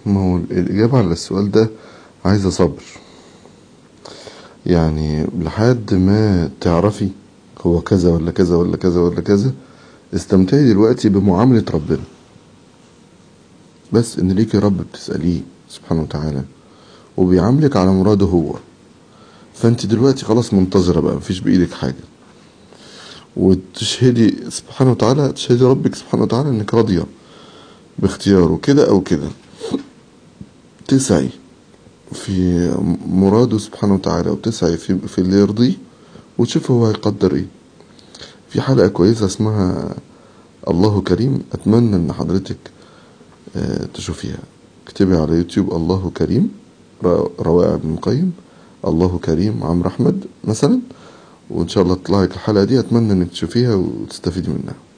ما هو الإجابة على السؤال ده عايزة صبر يعني لحد ما تعرفي هو كذا ولا كذا ولا كذا ولا كذا استمتعي دلوقتي بمعاملة ربنا بس ان ليكي رب بتسأليه سبحانه وتعالى وبيعاملك على مراده هو فانت دلوقتي خلاص منتظرة بقى مفيش بإيدك حاجة وتشهدي سبحانه وتعالى تشهدي ربك سبحانه وتعالى انك راضية باختياره كده او كده تسعي في مراده سبحانه وتعالى وتسعي في, في اللي يرضيه وتشوف هو هيقدر ايه في حلقة كويسة اسمها الله كريم اتمنى ان حضرتك تشوفيها اكتبي على يوتيوب الله كريم روائع ابن القيم الله كريم عمرو احمد مثلا وان شاء الله تطلعك الحلقة دي اتمنى انك تشوفيها وتستفيدي منها